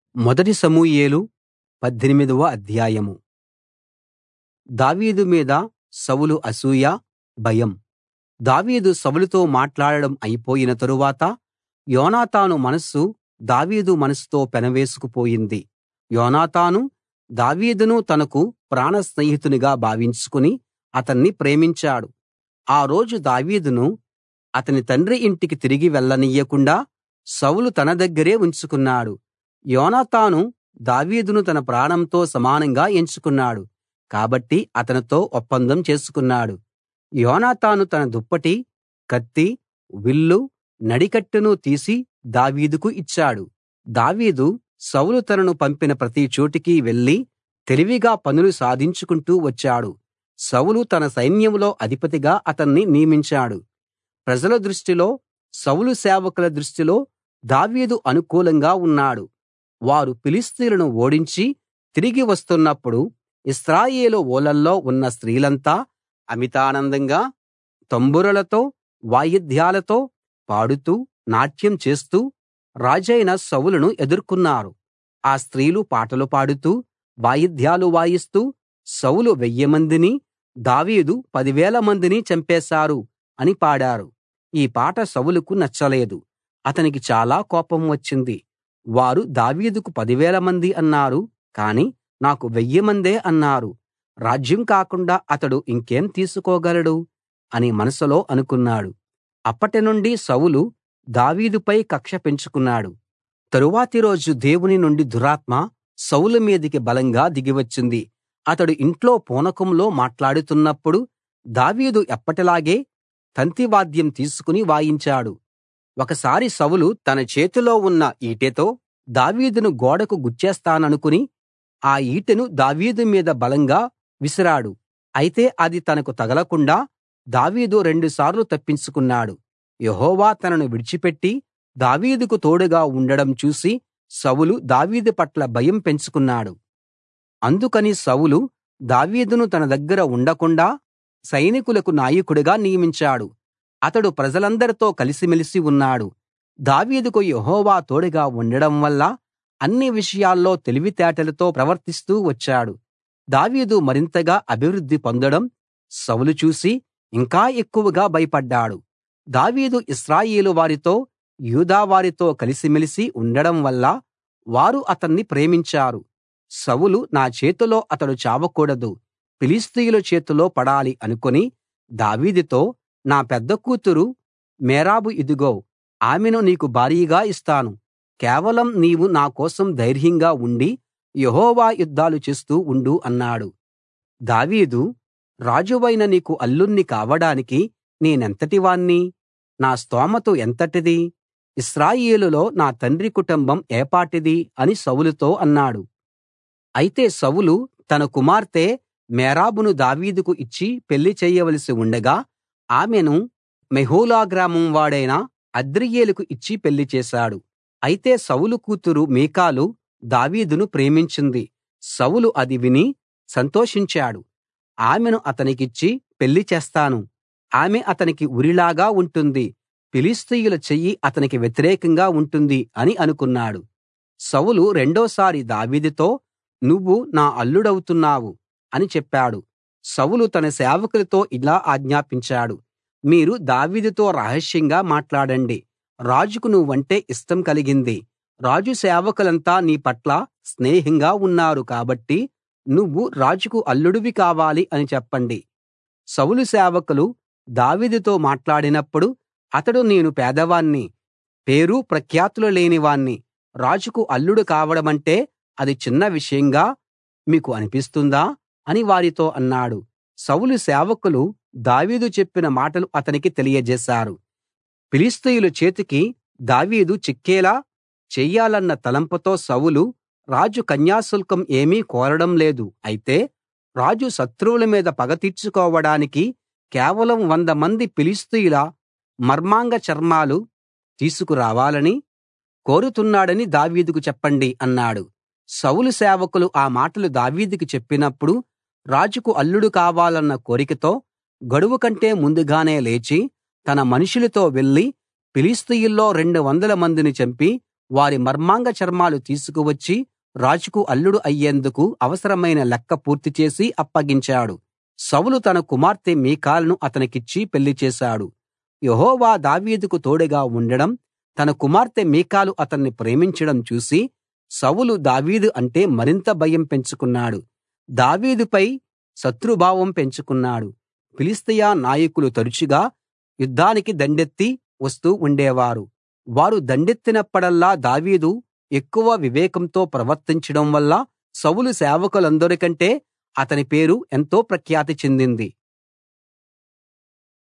మొదటి సమూయేలు పద్దెనిమిదవ అధ్యాయం దావీదు మీద సౌలు అసూయ భయం దావీదు సౌలుతో మాట్లాడడం అయిపోయిన తరువాత యోనాతాను మనస్సు దావీదు మనస్సుతో పెనవేసుకు పోయింది యోనాతాను దావీదును తనకు ప్రాణ స్నేహితునిగా భావించుకుని అతన్ని ప్రేమించాడు ఆ రోజు దావీదును అతని తండ్రి ఇంటికి తిరిగి వెళ్ళనియ్యకుండా సౌలు తన దగ్గరే ఉంచుకున్నాడు యోనాతాను దావీదును తన ప్రాణంతో సమానంగా ఎంచుకున్నాడు కాబట్టి అతనితో ఒప్పందం చేసుకున్నాడు యోనాతాను తన దుప్పటి కత్తి విల్లు నడికట్టును తీసి దావీదుకు ఇచ్చాడు దావీదు సౌలు తనను పంపిన ప్రతి చోటికి వెళ్లి తెలివిగా పనులు సాధించుకుంటూ వచ్చాడు సౌలు తన సైన్యంలో అధిపతిగా అతన్ని నియమించాడు ప్రజల దృష్టిలో సౌలు సేవకుల దృష్టిలో దావీదు అనుకూలంగా ఉన్నాడు వారు ఫిలిష్తీయులను ఓడించి తిరిగి వస్తున్నప్పుడు ఇశ్రాయేలు ఊళ్ళల్లో ఉన్న స్త్రీలంతా అమితానందంగా తంబురలతో వాయిద్యాలతో పాడుతూ నాట్యం చేస్తూ రాజైన సౌలును ఎదుర్కొన్నారు ఆ స్త్రీలు పాటలు పాడుతూ వాయిద్యాలు వాయిస్తూ సౌలు వెయ్యిమందిని దావీదు పదివేల మందిని చంపేశారు అని పాడారు ఈ పాట సౌలుకు నచ్చలేదు అతనికి చాలా కోపం వచ్చింది వారు దావీదుకు పదివేల మంది అన్నారు కాని నాకు వెయ్యిమందే అన్నారు రాజ్యం కాకుండా అతడు ఇంకేం తీసుకోగలడు అని మనసులో అనుకున్నాడు అప్పటినుండి సౌలు దావీదుపై కక్ష పెంచుకున్నాడు తరువాతి రోజు దేవుని నుండి దురాత్మ సౌలు మీదికి బలంగా దిగివచ్చింది అతడు ఇంట్లో పూనకంలో మాట్లాడుతున్నప్పుడు దావీదు ఎప్పటిలాగే తంతివాద్యం తీసుకుని వాయించాడు ఒకసారి సౌలు తన చేతిలో ఉన్న ఈటెతో దావీదును గోడకు గుచ్చేస్తాననుకుని ఆ ఈటెను దావీదు మీద బలంగా విసిరాడు అయితే అది తనకు తగలకుండా దావీదు రెండుసార్లు తప్పించుకున్నాడు యెహోవా తనను విడిచిపెట్టి దావీదుకు తోడుగా ఉండడం చూసి సౌలు దావీదు పట్ల భయం పెంచుకున్నాడు అందుకని సౌలు దావీదును తన దగ్గర ఉండకుండా సైనికులకు నాయకుడిగా నియమించాడు అతడు ప్రజలందరితో కలిసిమెలిసి ఉన్నాడు దావీదుకు యెహోవా తోడుగా ఉండడం వల్ల అన్ని విషయాల్లో తెలివితేటలతో ప్రవర్తిస్తూ వచ్చాడు దావీదు మరింతగా అభివృద్ధి పొందడం సౌలు చూసి ఇంకా ఎక్కువగా భయపడ్డాడు దావీదు ఇశ్రాయేలు వారితో యూదా వారితో కలిసిమెలిసి ఉండడం వల్ల వారు అతన్ని ప్రేమించారు సౌలు నా చేతిలో అతడు చావకూడదు ఫిలిష్తీయుల చేతిలో పడాలి అనుకుని దావీదుతో నా పెద్ద కూతురు మేరాబు ఇదిగో ఆమెను నీకు భార్యగా ఇస్తాను కేవలం నీవు నా కోసం ధైర్యంగా ఉండి యెహోవా యుద్ధాలు చేస్తూ ఉండు అన్నాడు దావీదు రాజువైన నీకు అల్లుణ్ణి కావడానికి నేనెంతటి వాణ్ణి నా స్తోమతు ఎంతటిది ఇశ్రాయేలులో నా తండ్రి కుటుంబం ఏపాటిది అని సౌలుతో అన్నాడు అయితే సౌలు తన కుమార్తె మేరాబును దావీదుకు ఇచ్చి పెళ్లి చేయవలసి ఉండగా ఆమెను మెహోలా గ్రామం వాడైన అద్రీయేలుకు ఇచ్చి పెళ్లి చేశాడు అయితే సౌలు కూతురు మీకాలు దావీదును ప్రేమించింది సౌలు అది విని సంతోషించాడు ఆమెను అతనికిచ్చి పెళ్లి చేస్తాను ఆమె అతనికి ఉరిలాగా ఉంటుంది ఫిలిష్తీయుల చెయ్యి అతనికి వ్యతిరేకంగా ఉంటుంది అని అనుకున్నాడు సౌలు రెండోసారి దావీదుతో నువ్వు నా అల్లుడవుతున్నావు అని చెప్పాడు సౌలు తన సేవకులతో ఇలా ఆజ్ఞాపించాడు మీరు దావీదుతో రహస్యంగా మాట్లాడండి రాజుకు నువ్వంటే ఇష్టం కలిగింది రాజు సేవకులంతా నీ పట్ల స్నేహంగా ఉన్నారు కాబట్టి నువ్వు రాజుకు అల్లుడివి కావాలి అని చెప్పండి సౌలు సేవకులు దావీదుతో మాట్లాడినప్పుడు అతడు నేను పేదవాణ్ణి పేరు ప్రఖ్యాతులు లేనివాణ్ణి రాజుకు అల్లుడు కావడమంటే అది చిన్న విషయంగా మీకు అనిపిస్తుందా అని వారితో అన్నాడు సౌలు సేవకులు దావీదు చెప్పిన మాటలు అతనికి తెలియజేశారు ఫిలిష్తీయుల చేతికి దావీదు చిక్కేలా చెయ్యాలన్న తలంపుతో సౌలు రాజు కన్యాశుల్కం ఏమీ కోరడం లేదు అయితే రాజు శత్రువుల మీద పగ తీర్చుకోవడానికి కేవలం వంద మంది ఫిలిష్తీయుల మర్మాంగ చర్మాలు తీసుకురావాలని కోరుతున్నాడని దావీదుకు చెప్పండి అన్నాడు సౌలు సేవకులు ఆ మాటలు దావీదుకు చెప్పినప్పుడు రాజుకు అల్లుడు కావాలన్న కోరికతో గడువు కంటే ముందుగానే లేచి తన మనుషులతో వెళ్లి ఫిలిష్తీయుల్లో రెండు వందల మందిని చంపి వారి మర్మాంగ చర్మాలు తీసుకువచ్చి రాజుకు అల్లుడు అయ్యేందుకు అవసరమైన లెక్క పూర్తి చేసి అప్పగించాడు సౌలు తన కుమార్తె మీకాలును అతనికిచ్చి పెళ్లి చేశాడు యెహోవా దావీదుకు తోడుగా ఉండడం తన కుమార్తె మీకాలు అతన్ని ప్రేమించడం చూసి సౌలు దావీదు అంటే మరింత భయం పెంచుకున్నాడు దావీదుపై శత్రుభావం పెంచుకున్నాడు ఫిలిష్తీయ నాయకులు తరచుగా యుద్ధానికి దండెత్తి వస్తూ ఉండేవారు వారు దండెత్తినప్పుడల్లా దావీదు ఎక్కువ వివేకంతో ప్రవర్తించడం వల్ల సౌలు సేవకులందరికంటే అతని పేరు ఎంతో ప్రఖ్యాతి చెందింది